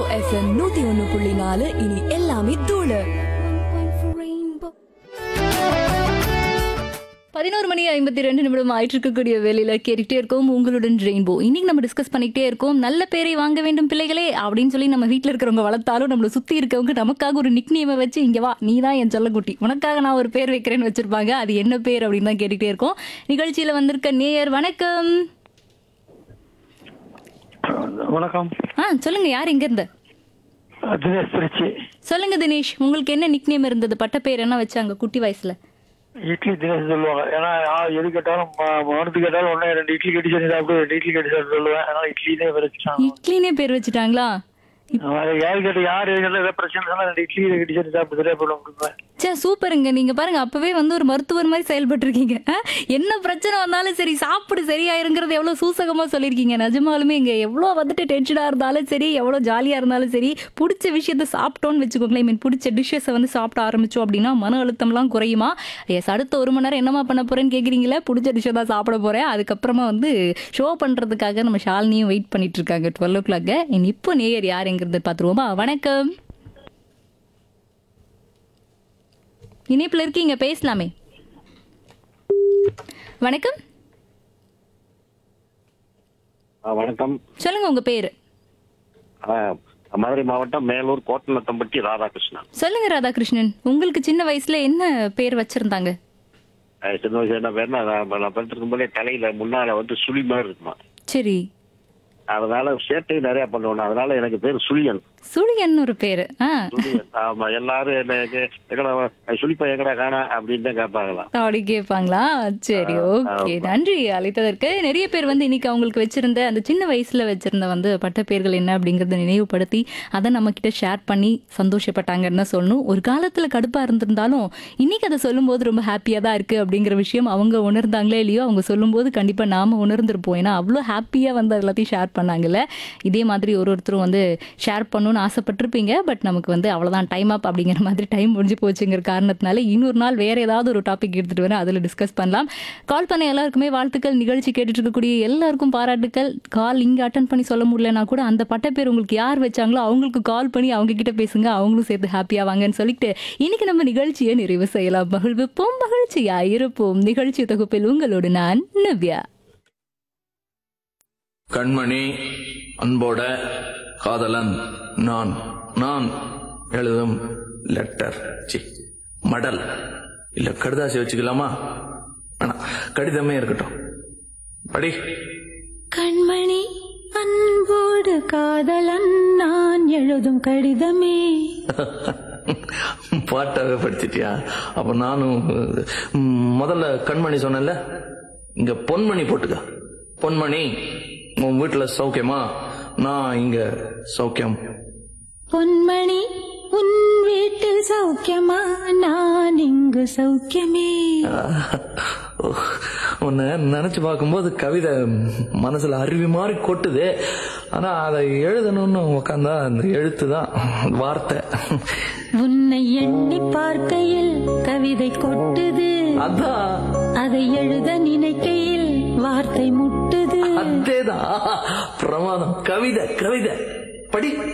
FM நூத்தி ஒண்ணு புள்ளி நாலு இனி எல்லாமே தூளு பதினோரு மணி ஐம்பத்தி ரெண்டு நிமிடம் ஆயிட்டு இருக்கக்கூடிய வேலையில கேட்டுட்டே இருக்கோம் உங்களுடன் ரெயின்போ இன்னைக்கு நம்ம டிஸ்கஸ் பண்ணிக்கிட்டே இருக்கோம் நல்ல பேரை வாங்க வேண்டும் பிள்ளைகளே அப்படின்னு சொல்லி நம்ம வீட்ல இருக்கிறவங்க வளர்த்தாலும் நம்மள சுத்தி இருக்கவங்க நமக்காக ஒரு நிக் நேமை வச்சு இங்க வா நீ தான் என் செல்லக்குட்டி உனக்காக நான் ஒரு பேர் வைக்கிறேன்னு வச்சிருப்பாங்க அது என்ன பேர் அப்படின்னு தான் கேட்டுட்டே இருக்கோம் நிகழ்ச்சியில வந்திருக்க நேயர் வணக்கம் வணக்கம் ஆ சொல்லுங்க யார் எங்க இருந்து தினேஷ் திருச்சி சொல்லுங்க தினேஷ் உங்களுக்கு என்ன நிக் நேம் இருந்தது பட்ட பேர் என்ன வச்சாங்க குட்டி வயசுல இட்லி தினேஷ் சொல்லுவாங்க ஏன்னா நான் எது கேட்டாலும் ம- மகனுக்கு கேட்டாலும் ஒண்ணு ரெண்டு இட்லி கட்டி சரி சாப்பிட்டு ரெண்டு இட்லி கட்டி சாப்பிட்டு சொல்லுவேன் அதனால இட்லினே வரைச்சாங்க இட்லினே பேர் வச்சுட்டாங்களா யாரு கேட்டு யாரு எதுல ஏதாவது பிரச்சனை சொன்னா ரெண்டு இட்லி கட்டி சரி சாப்பிட்டு சரியா போயிடும் கொடுப்பேன் சே சூப்பருங்க நீங்க பாருங்க அப்பவே வந்து ஒரு மருத்துவர் மாதிரி செயல்பட்டு இருக்கீங்க என்ன பிரச்சனை வந்தாலும் சரி சாப்பிடு சரியாயிருங்கிறது எவ்வளவு சூசகமா சொல்லியிருக்கீங்க நிஜமாலுமே இங்க எவ்வளவு வந்துட்டு டென்ஷனா இருந்தாலும் சரி எவ்வளவு ஜாலியா இருந்தாலும் சரி பிடிச்ச விஷயத்த சாப்பிட்டோம்னு வச்சுக்கோங்களேன் மீன் பிடிச்ச டிஷ்ஷஸை வந்து சாப்பிட ஆரம்பிச்சோம் அப்படின்னா மன அழுத்தம்லாம் குறையுமா எஸ் அடுத்த ஒரு மணி நேரம் என்னமா பண்ண போறேன்னு கேக்குறீங்களா பிடிச்ச டிஷ்ஷை தான் சாப்பிட போறேன் அதுக்கப்புறமா வந்து ஷோ பண்றதுக்காக நம்ம ஷாலினியும் வெயிட் பண்ணிட்டு இருக்காங்க டுவெல் ஓ கிளாக் இப்போ நேயர் யாருங்கிறது பார்த்துருவோமா வணக்கம் இணைப்புல இருக்கீங்க பேசலாமே வணக்கம் ஆ, வணக்கம் சொல்லுங்க உங்க பேரு ஆ, மதுரை மாவட்டம் மேலூர் கோட்டநத்தம்பட்டி ராதாகிருஷ்ணன் சொல்லுங்க ராதாகிருஷ்ணன் உங்களுக்கு சின்ன வயசுல என்ன பேர் வச்சிருந்தாங்க ஆ, சின்ன வயசு என்ன பேருனா நான் நான் படிச்சிருக்கும் போதே தலையில முன்னால வந்து சுழி மாதிரி இருக்குமா சரி அதனால சேட்டை நிறைய பண்ணுவேன் அதனால எனக்கு பேர் சுழியன் சுழியன் ஒரு பேரு ஆ சுழியன் ஆமா எல்லாரும் என்ன எங்க- எங்கடா சுழிப்பா எங்கடா காணா அப்படின்னு தான் கேட்பாங்களாம் அப்படி கேட்பாங்களா சரி ஓகே நன்றி அழைத்ததற்கு நிறைய பேர் வந்து இன்னைக்கு அவங்களுக்கு வச்சிருந்த அந்த சின்ன வயசுல வச்சிருந்த வந்து பட்ட பேர்கள் என்ன அப்படிங்கறத நினைவுபடுத்தி அதை நம்ம கிட்ட ஷேர் பண்ணி சந்தோஷப்பட்டாங்கன்னு தான் சொல்லணும் ஒரு காலத்துல கடுப்பா இருந்திருந்தாலும் இன்னைக்கு அதை சொல்லும்போது ரொம்ப ஹாப்பியா தான் இருக்கு அப்படிங்கிற விஷயம் அவங்க உணர்ந்தாங்களே இல்லையோ அவங்க சொல்லும்போது கண்டிப்பா நாம உணர்ந்திருப்போம் ஏன்னா அவ்வளோ ஹாப்பியா வந்து எல்லாத்தையும் ஷேர் பண்ணாங்கல்ல இதே மாதிரி ஒரு ஒருத்தரும் வந்து ஷேர் பண்ணணும்னு ஆசைப்பட்டிருப்பீங்க பட் நமக்கு வந்து அவ்வளவுதான் டைம் அப் அப்படிங்கிற மாதிரி டைம் முடிஞ்சு போச்சுங்கிற காரணத்தினால இன்னொரு நாள் வேற ஏதாவது ஒரு டாபிக் எடுத்துட்டு வரேன் அதில் டிஸ்கஸ் பண்ணலாம் கால் பண்ண எல்லாருக்குமே வாழ்த்துக்கள் நிகழ்ச்சி கேட்டுட்டு இருக்கக்கூடிய எல்லாருக்கும் பாராட்டுக்கள் கால் இங்க அட்டன் பண்ணி சொல்ல முடியலனா கூட அந்த பட்ட பேர் உங்களுக்கு யார் வச்சாங்களோ அவங்களுக்கு கால் பண்ணி அவங்க கிட்ட பேசுங்க அவங்களும் சேர்த்து ஹாப்பியா வாங்கன்னு சொல்லிட்டு இன்னைக்கு நம்ம நிகழ்ச்சியை நிறைவு செய்யலாம் மகிழ்விப்போம் மகிழ்ச்சியா இருப்போம் நிகழ்ச்சி தொகுப்பில் உங்களோடு நான் நவ்யா கண்மணி அன்போட காதலன் நான் நான் எழுதும் லெட்டர் சி மடல் இல்ல கடுதாசி வச்சுக்கலாமா வேணாம் கடிதமே இருக்கட்டும் படி கண்மணி அன்போடு காதலன் நான் எழுதும் கடிதமே பாட்டாவே படிச்சிட்டியா அப்ப நானும் ம், முதல்ல கண்மணி சொன்னேன்ல இங்க பொன்மணி போட்டுக்க பொன்மணி உன் வீட்டுல சௌக்கியமா நான் இங்க சௌக்கியம் பொன்மணி உன் வீட்டில் சௌக்கியமா நான் இங்கு சௌக்கியமே உன்னை நினைச்சு பார்க்கும்போது கவிதை மனசுல அருவி மாதிரி கொட்டுது ஆனா அதை எழுதணும்னு உக்காந்தா அந்த எழுத்து தான் வார்த்தை உன்னை எண்ணி பார்க்கையில் கவிதை கொட்டுது அதான் அதை எழுத நினைக்கையில் வார்த்தை முட்டுது அதேதான் பிரமாதம் கவிதை கவிதை படி